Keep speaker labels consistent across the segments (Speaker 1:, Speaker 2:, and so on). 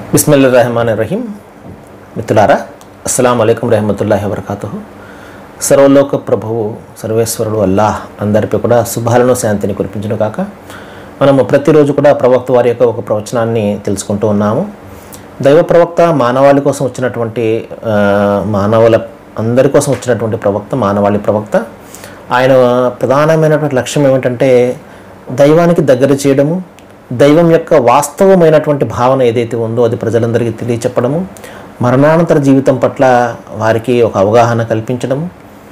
Speaker 1: బిస్మిల్లా రహమాన్ రహీం మిత్రులారా అస్సలం అయికం రహమతుల్లాహి వబర్కాతు సర్వలోక ప్రభువు సర్వేశ్వరుడు అల్లాహ్ అందరిపై కూడా శుభాలను శాంతిని కురిపించును కాక మనము ప్రతిరోజు కూడా ప్రవక్త వారి యొక్క ఒక ప్రవచనాన్ని తెలుసుకుంటూ ఉన్నాము దైవ ప్రవక్త మానవాళి కోసం వచ్చినటువంటి ఆ, మానవుల అందరి కోసం వచ్చినటువంటి ప్రవక్త మానవాళి ప్రవక్త ఆయన ప్రధానమైనటువంటి లక్ష్యం ఏమిటంటే దైవానికి దగ్గర చేయడము దైవం యొక్క వాస్తవమైనటువంటి భావన ఏదైతే ఉందో అది ప్రజలందరికీ తెలియచెప్పడము మరణానంతర జీవితం పట్ల వారికి ఒక అవగాహన కల్పించడము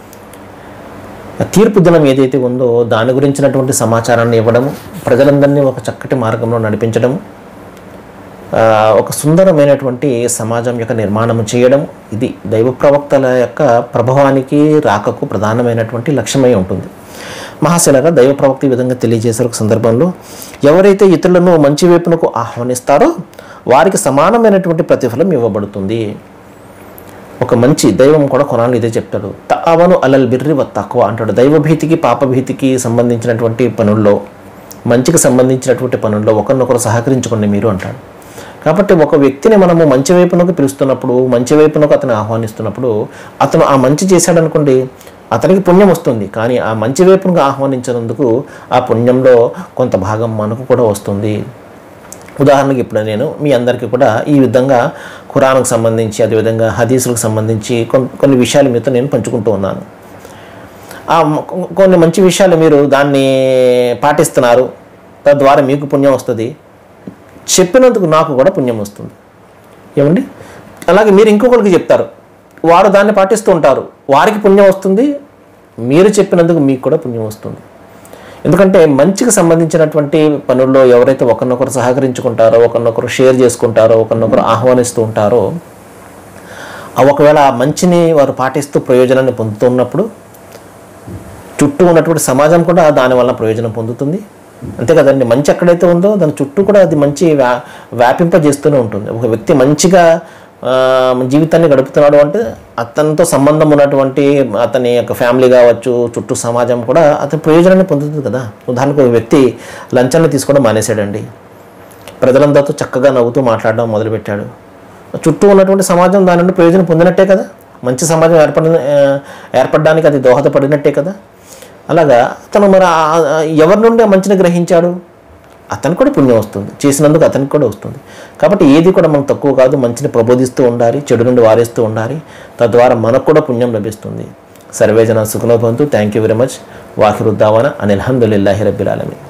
Speaker 1: తీర్పు దినం ఏదైతే ఉందో దాని గురించినటువంటి సమాచారాన్ని ఇవ్వడము ప్రజలందరినీ ఒక చక్కటి మార్గంలో నడిపించడము ఆ, ఒక సుందరమైనటువంటి సమాజం యొక్క నిర్మాణం చేయడం ఇది దైవ ప్రవక్తల యొక్క ప్రభావానికి రాకకు ప్రధానమైనటువంటి లక్ష్యమై ఉంటుంది మహాశిలగా దైవ ప్రవక్త ఈ విధంగా తెలియజేసే ఒక సందర్భంలో ఎవరైతే ఇతరులను మంచి వైపునకు ఆహ్వానిస్తారో వారికి సమానమైనటువంటి ప్రతిఫలం ఇవ్వబడుతుంది ఒక మంచి దైవం కూడా కొనాలి ఇదే చెప్తాడు తావను అలల్ బిర్రి వ తక్కువ అంటాడు దైవభీతికి పాపభీతికి సంబంధించినటువంటి పనుల్లో మంచికి సంబంధించినటువంటి పనుల్లో ఒకరినొకరు సహకరించుకోండి మీరు అంటాడు కాబట్టి ఒక వ్యక్తిని మనము మంచి వైపునకు పిలుస్తున్నప్పుడు మంచి వైపునకు అతను ఆహ్వానిస్తున్నప్పుడు అతను ఆ మంచి చేశాడు అనుకోండి అతనికి పుణ్యం వస్తుంది కానీ ఆ మంచి వైపునకు ఆహ్వానించినందుకు ఆ పుణ్యంలో కొంత భాగం మనకు కూడా వస్తుంది ఉదాహరణకి ఇప్పుడు నేను మీ అందరికీ కూడా ఈ విధంగా ఖురాన్కు సంబంధించి అదేవిధంగా హదీసులకు సంబంధించి కొన్- కొన్ని విషయాలు మీతో నేను పంచుకుంటూ ఉన్నాను ఆ మ- కొన్ని మంచి విషయాలు మీరు దాన్ని పాటిస్తున్నారు తద్వారా మీకు పుణ్యం వస్తుంది చెప్పినందుకు నాకు కూడా పుణ్యం వస్తుంది ఏమండి అలాగే మీరు ఇంకొకరికి చెప్తారు వారు దాన్ని పాటిస్తూ ఉంటారు వారికి పుణ్యం వస్తుంది మీరు చెప్పినందుకు మీకు కూడా పుణ్యం వస్తుంది ఎందుకంటే మంచికి సంబంధించినటువంటి పనుల్లో ఎవరైతే ఒకరినొకరు సహకరించుకుంటారో ఒకరినొకరు షేర్ చేసుకుంటారో ఒకరినొకరు ఆహ్వానిస్తూ ఉంటారో ఆ ఒకవేళ ఆ మంచిని వారు పాటిస్తూ ప్రయోజనాన్ని పొందుతున్నప్పుడు చుట్టూ ఉన్నటువంటి సమాజం కూడా దాని వల్ల ప్రయోజనం పొందుతుంది అంతే కదండి మంచి ఎక్కడైతే ఉందో దాని చుట్టూ కూడా అది మంచి వ్యా వ్యాపింపజేస్తూనే ఉంటుంది ఒక వ్యక్తి మంచిగా ఆ, జీవితాన్ని గడుపుతున్నాడు అంటే అతనితో సంబంధం ఉన్నటువంటి అతని యొక్క ఫ్యామిలీ కావచ్చు చుట్టూ సమాజం కూడా అతని ప్రయోజనాన్ని పొందుతుంది కదా ఉదాహరణకు ఒక వ్యక్తి లంచాన్ని తీసుకోవడం మానేశాడండి ప్రజలందరితో చక్కగా నవ్వుతూ మాట్లాడడం మొదలుపెట్టాడు చుట్టూ ఉన్నటువంటి సమాజం దాని నుండి ప్రయోజనం పొందినట్టే కదా మంచి సమాజం ఏర్పడ ఏర్పడడానికి అది దోహదపడినట్టే కదా అలాగా అతను మరి ఆ- ఆ ఎవరి నుండి ఆ మంచిని గ్రహించాడు అతనికి కూడా పుణ్యం వస్తుంది చేసినందుకు అతనికి కూడా వస్తుంది కాబట్టి ఏది కూడా మనం తక్కువ కాదు మంచిని ప్రబోధిస్తూ ఉండాలి చెడు నుండి వారేస్తూ ఉండాలి తద్వారా మనకు కూడా పుణ్యం లభిస్తుంది సర్వేజన సుఖలోభంతు థ్యాంక్ యూ వెరీ మచ్ వాహిరుద్దావన అని అల్హమ్దుల్లాహి రబ్బిల్ ఆలమీ